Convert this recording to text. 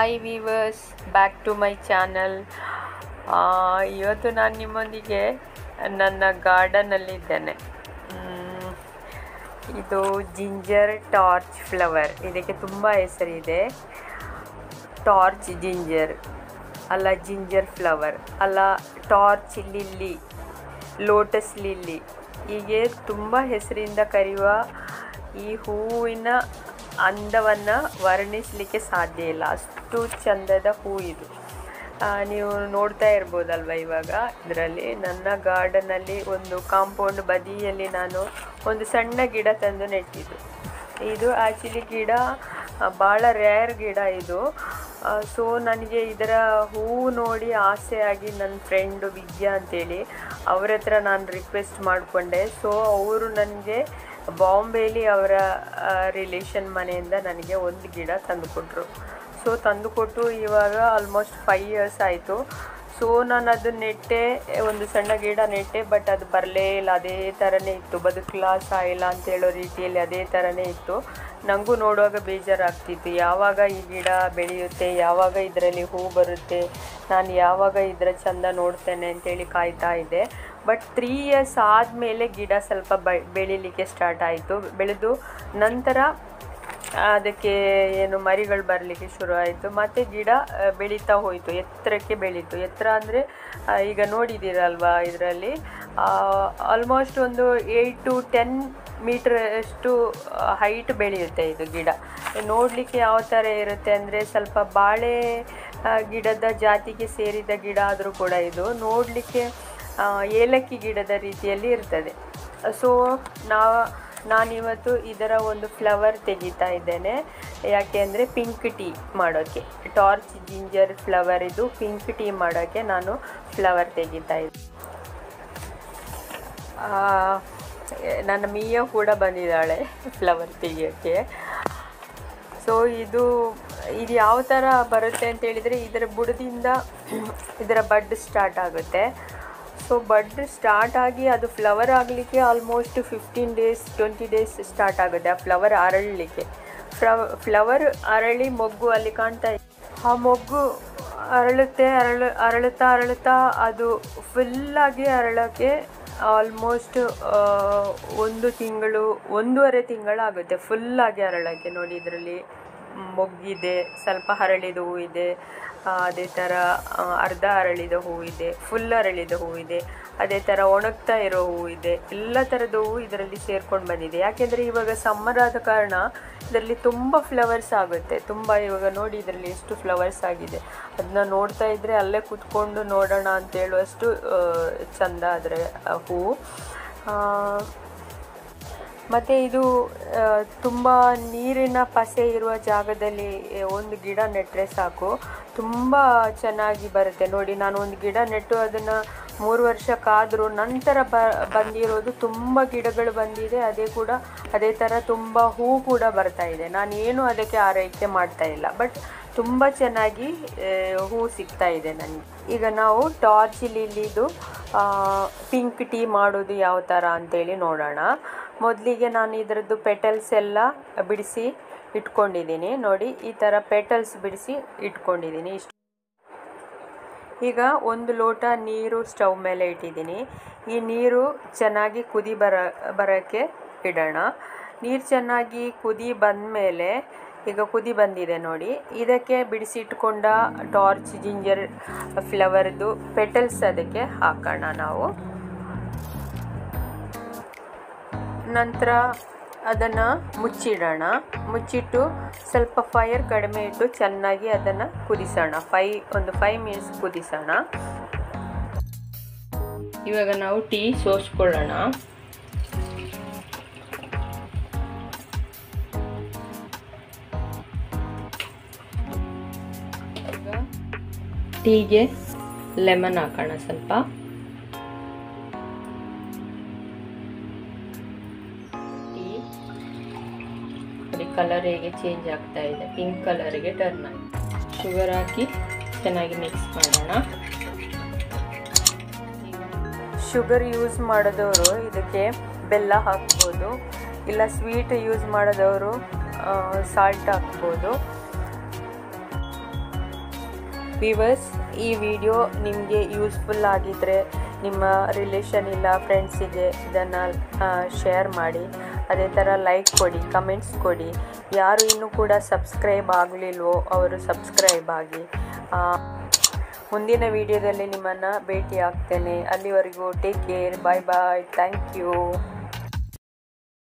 hi viewers back to my channel ಇವತ್ತು ನಾನು ನಿಮ್ಮೊಂದಿಗೆ ನನ್ನ ಗಾರ್ಡನಲ್ಲಿದ್ದೇನೆ ಮ್, ಇದು ಜಿಂಜರ್ ಟಾರ್ಚ್ ಫ್ಲವರ್ ಇದಕ್ಕೆ ತುಂಬ ಹೆಸರಿದೆ ಟಾರ್ಚ್ ಜಿಂಜರ್ ಅಲ್ಲ ಜಿಂಜರ್ ಫ್ಲವರ್ ಅಲ್ಲ ಟಾರ್ಚ್ ಲಿಲ್ಲಿ ಲೋಟಸ್ ಲಿಲ್ಲಿ ಹೀಗೆ ತುಂಬ ಹೆಸರಿಂದ ಕರೆಯುವ ಈ ಹೂವಿನ ಅಂದವನ್ನು ವರ್ಣಿಸಲಿಕ್ಕೆ ಸಾಧ್ಯ ಇಲ್ಲ ಅಷ್ಟು ಚಂದದ ಹೂ ಇದು ಆ, ನೀವು ನೋಡ್ತಾ ಇರ್ಬೋದಲ್ವ ಇವಾಗ ಇದರಲ್ಲಿ ನನ್ನ ಗಾರ್ಡನಲ್ಲಿ ಒಂದು ಕಾಂಪೌಂಡ್ ಬದಿಯಲ್ಲಿ ನಾನು ಒಂದು ಸಣ್ಣ ಗಿಡ ತಂದು ನೆಟ್ಟಿದ್ದು ಇದು ಆ್ಯಕ್ಚುಲಿ ಗಿಡ ಭಾಳ ರೇರ್ ಗಿಡ ಇದು ಸೊ ನನಗೆ ಇದರ ಹೂವು ನೋಡಿ ಆಸೆಯಾಗಿ ನನ್ನ ಫ್ರೆಂಡು ವಿದ್ಯಾ ಅಂತೇಳಿ ಅವ್ರ ಹತ್ರ ನಾನು ರಿಕ್ವೆಸ್ಟ್ ಮಾಡಿಕೊಂಡೆ ಸೊ ಅವರು ನನಗೆ ಬಾಂಬೆಲಿ ಅವರ ರಿಲೇಷನ್ ಮನೆಯಿಂದ ನನಗೆ ಒಂದು ಗಿಡ ತಂದುಕೊಟ್ರು ಸೊ ತಂದುಕೊಟ್ಟು ಇವಾಗ ಆಲ್ಮೋಸ್ಟ್ ಫೈವ್ ಇಯರ್ಸ್ ಆಯಿತು ಸೊ ನಾನು ಅದನ್ನ ನೆಟ್ಟೆ ಒಂದು ಸಣ್ಣ ಗಿಡ ನೆಟ್ಟೆ ಬಟ್ ಅದು ಬರಲೇ ಇಲ್ಲ ಅದೇ ಥರನೇ ಇತ್ತು ಬದುಕಲ ಸಾಯಿಲ್ಲ ಅಂತ ಹೇಳೋ ರೀತಿಯಲ್ಲಿ ಅದೇ ಥರನೇ ಇತ್ತು ನನಗೂ ನೋಡುವಾಗ ಬೇಜಾರಾಗ್ತಿತ್ತು ಯಾವಾಗ ಈ ಗಿಡ ಬೆಳೆಯುತ್ತೆ ಯಾವಾಗ ಇದರಲ್ಲಿ ಹೂ ಬರುತ್ತೆ ನಾನು ಯಾವಾಗ ಇದರ ಚಂದ ನೋಡ್ತೇನೆ ಅಂತೇಳಿ ಕಾಯ್ತಾ ಇದ್ದೆ ಬಟ್ ತ್ರೀ ಇಯರ್ಸ್ ಆದಮೇಲೆ ಗಿಡ ಸ್ವಲ್ಪ ಬ ಬೆಳೀಲಿಕ್ಕೆ ಸ್ಟಾರ್ಟ್ ಆಯಿತು ಬೆಳೆದು ನಂತರ ಅದಕ್ಕೆ ಏನು ಮರಿಗಳು ಬರಲಿಕ್ಕೆ ಶುರು ಆಯಿತು ಮತ್ತು ಗಿಡ ಆ, ಬೆಳೀತಾ ಹೋಯಿತು ಎತ್ತರಕ್ಕೆ ಬೆಳೀತು ಎತ್ತರ ಅಂದರೆ ಈಗ ನೋಡಿದ್ದೀರಲ್ವಾ ಇದರಲ್ಲಿ ಆಲ್ಮೋಸ್ಟ್ ಒಂದು ಏಯ್ಟ್ ಟು ಟೆನ್ ಮೀಟ್ರ್ ಅಷ್ಟು ಹೈಟ್ ಬೆಳೆಯುತ್ತೆ ಇದು ಗಿಡ ನೋಡಲಿಕ್ಕೆ ಯಾವ ಥರ ಇರುತ್ತೆ ಅಂದರೆ ಸ್ವಲ್ಪ ಬಾಳೆ ಆ, ಗಿಡದ ಜಾತಿಗೆ ಸೇರಿದ ಗಿಡ ಆದರೂ ಕೂಡ ಇದು ನೋಡಲಿಕ್ಕೆ ಏಲಕ್ಕಿ ಗಿಡದ ರೀತಿಯಲ್ಲಿ ಇರ್ತದೆ ಸೊ ನಾ ನಾನಿವತ್ತು ಇದರ ಒಂದು ಫ್ಲವರ್ ತೆಗಿತಾ ಇದ್ದೇನೆ ಯಾಕೆ ಅಂದರೆ ಪಿಂಕ್ ಟೀ ಮಾಡೋಕ್ಕೆ ಟಾರ್ಚ್ ಜಿಂಜರ್ ಫ್ಲವರ್ ಇದು ಪಿಂಕ್ ಟೀ ಮಾಡೋಕ್ಕೆ ನಾನು ಫ್ಲವರ್ ತೆಗಿತಾ ಇದ್ದೆ ಆ, ನನ್ನ ಮೀಯ ಕೂಡ ಬಂದಿದ್ದಾಳೆ ಫ್ಲವರ್ ತೆಗಿಯೋಕ್ಕೆ ಸೊ ಇದು ಇದು ಯಾವ ಥರ ಬರುತ್ತೆ ಅಂತ ಹೇಳಿದರೆ ಇದರ ಬುಡದಿಂದ ಇದರ ಬಡ್ ಸ್ಟಾರ್ಟ್ ಆಗುತ್ತೆ ಸೊ ಬಡ್ ಸ್ಟಾರ್ಟ್ ಆಗಿ ಅದು ಫ್ಲವರ್ ಆಗಲಿಕ್ಕೆ almost fifteen days twenty days start ಆಗುತ್ತೆ ಆ ಫ್ಲವರ್ ಅರಳಲಿಕ್ಕೆ ಫ್ಲವರ್ ಅರಳಿ ಮೊಗ್ಗು ಅಲ್ಲಿ ಕಾಣ್ತಾ ಇದೆ ಆ ಮೊಗ್ಗು ಅರಳುತ್ತೆ ಅರಳು ಅರಳುತ್ತಾ ಅರಳುತ್ತಾ ಅದು ಫುಲ್ಲಾಗಿ ಅರಳೋಕ್ಕೆ ಆಲ್ಮೋಸ್ಟ್ ಒಂದು ತಿಂಗಳು ಒಂದೂವರೆ ತಿಂಗಳಾಗುತ್ತೆ ಫುಲ್ಲಾಗಿ ಅರಳೋಕ್ಕೆ ನೋಡಿ ಇದರಲ್ಲಿ ಮೊಗ್ಗಿದೆ ಸ್ವಲ್ಪ ಹರಳಿದ ಹೂ ಇದೆ ಆ, ಅದೇ ಥರ ಆ, ಅರ್ಧ ಅರಳಿದ ಹೂ ಇದೆ ಫುಲ್ ಅರಳಿದ ಹೂ ಇದೆ ಅದೇ ಥರ ಒಣಗ್ತಾ ಇರೋ ಹೂ ಇದೆ ಎಲ್ಲ ಥರದ ಹೂವು ಇದರಲ್ಲಿ ಸೇರ್ಕೊಂಡು ಬಂದಿದೆ ಯಾಕೆಂದರೆ ಇವಾಗ ಸಮ್ಮರ್ ಆದ ಕಾರಣ ಇದರಲ್ಲಿ ತುಂಬ ಫ್ಲವರ್ಸ್ ಆಗುತ್ತೆ ತುಂಬ ಇವಾಗ ನೋಡಿ ಇದರಲ್ಲಿ ಎಷ್ಟು ಫ್ಲವರ್ಸ್ ಆಗಿದೆ ಅದನ್ನ ನೋಡ್ತಾ ಇದ್ದರೆ ಅಲ್ಲೇ ಕೂತ್ಕೊಂಡು ನೋಡೋಣ ಅಂತ ಹೇಳುವಷ್ಟು ಆ, ಚಂದ ಅದರ ಆ, ಹೂವು ಆ, ಮತ್ತು ಇದು ಆ, ತುಂಬ ನೀರಿನ ಪಸೆ ಇರುವ ಜಾಗದಲ್ಲಿ ಆ, ಒಂದು ಗಿಡ ನೆಟ್ಟರೆ ಸಾಕು ತುಂಬ ಚೆನ್ನಾಗಿ ಬರುತ್ತೆ ನೋಡಿ ನಾನು ಒಂದು ಗಿಡ ನೆಟ್ಟು ಅದನ್ನು ಮೂರು ವರ್ಷ ಕಾದರೂ ನಂತರ ಬ ಬಂದಿರೋದು ತುಂಬ ಗಿಡಗಳು ಬಂದಿದೆ ಅದೇ ಕೂಡ ಅದೇ ಥರ ತುಂಬ ಹೂ ಕೂಡ ಬರ್ತಾ ಇದೆ ನಾನು ಏನು ಅದಕ್ಕೆ ಆರೈಕೆ ಮಾಡ್ತಾ ಇಲ್ಲ ಬಟ್ ತುಂಬ ಚೆನ್ನಾಗಿ ಆ, ಹೂ ಸಿಗ್ತಾ ಇದೆ ನನಗೆ ಈಗ ನಾವು ಟಾರ್ಚ್ ಲಿಲ್ಲಿದು ಪಿಂಕ್ ಟೀ ಮಾಡೋದು ಯಾವ ಥರ ಅಂತೇಳಿ ನೋಡೋಣ ಮೊದಲಿಗೆ ನಾನು ಇದರದ್ದು ಪೆಟಲ್ಸ್ ಎಲ್ಲ ಬಿಡಿಸಿ ಇಟ್ಕೊಂಡಿದ್ದೀನಿ ನೋಡಿ ಈ ಥರ ಪೆಟಲ್ಸ್ ಬಿಡಿಸಿ ಇಟ್ಕೊಂಡಿದ್ದೀನಿ ಇಷ್ಟು ಈಗ ಒಂದು ಲೋಟ ನೀರು ಸ್ಟವ್ ಮೇಲೆ ಇಟ್ಟಿದ್ದೀನಿ ಈ ನೀರು ಚೆನ್ನಾಗಿ ಕುದಿ ಬರ ಬರೋಕ್ಕೆ ಇಡೋಣ ನೀರು ಚೆನ್ನಾಗಿ ಕುದಿ ಬಂದಮೇಲೆ ಈಗ ಕುದಿ ಬಂದಿದೆ ನೋಡಿ ಇದಕ್ಕೆ ಬಿಡಿಸಿಟ್ಕೊಂಡ ಟಾರ್ಚ್ ಜಿಂಜರ್ ಫ್ಲವರ್ದು ಪೆಟಲ್ಸ್ ಅದಕ್ಕೆ ಹಾಕೋಣ ನಾವು ನಂತರ ಅದನ್ನು ಮುಚ್ಚಿಡೋಣ ಮುಚ್ಚಿಟ್ಟು ಸ್ವಲ್ಪ ಫೈರ್ ಕಡಿಮೆ ಇಟ್ಟು ಚೆನ್ನಾಗಿ ಅದನ್ನು ಕುದಿಸೋಣ ಫೈ ಒಂದು ಫೈವ್ ಮಿನಿಟ್ಸ್ ಕುದಿಸೋಣ ಇವಾಗ ನಾವು ಟೀ ಸೋಸ್ಕೊಳ್ಳೋಣ ಈಗ ಟೀಗೆ ಲೆಮನ್ ಹಾಕೋಣ ಸ್ವಲ್ಪ ಟೀ ನೋಡಿ ಕಲರ್ ಹೇಗೆ ಚೇಂಜ್ ಆಗ್ತಾ ಇದೆ ಪಿಂಕ್ ಕಲರ್ಗೆ ಟರ್ನ್ ಆಗಿದೆ ಶುಗರ್ ಹಾಕಿ ಚೆನ್ನಾಗಿ ಮಿಕ್ಸ್ ಮಾಡೋಣ ಶುಗರ್ ಯೂಸ್ ಮಾಡಿದವರು ಇದಕ್ಕೆ ಬೆಲ್ಲ ಹಾಕ್ಬೋದು ಇಲ್ಲ ಸ್ವೀಟ್ ಯೂಸ್ ಮಾಡಿದವರು ಸಾಲ್ಟ್ ಹಾಕ್ಬೋದು ವಿವರ್ಸ್ ಈ ವಿಡಿಯೋ ನಿಮಗೆ ಯೂಸ್ಫುಲ್ ಆಗಿದ್ದರೆ ನಿಮ್ಮ ರಿಲೇಷನ್ ಇಲ್ಲ ಫ್ರೆಂಡ್ಸಿಗೆ ಇದನ್ನು ಶೇರ್ ಮಾಡಿ ಅದೇ ಥರ ಲೈಕ್ ಕೊಡಿ ಕಮೆಂಟ್ಸ್ ಕೊಡಿ ಯಾರು ಇನ್ನೂ ಕೂಡ ಸಬ್ಸ್ಕ್ರೈಬ್ ಆಗಲಿಲ್ವೋ ಅವರು ಸಬ್ಸ್ಕ್ರೈಬ್ ಆಗಿ ಆ, ಮುಂದಿನ ವಿಡಿಯೋದಲ್ಲಿ ನಿಮ್ಮನ್ನು ಭೇಟಿ ಆಗ್ತೇನೆ ಅಲ್ಲಿವರೆಗೂ take care bye bye thank you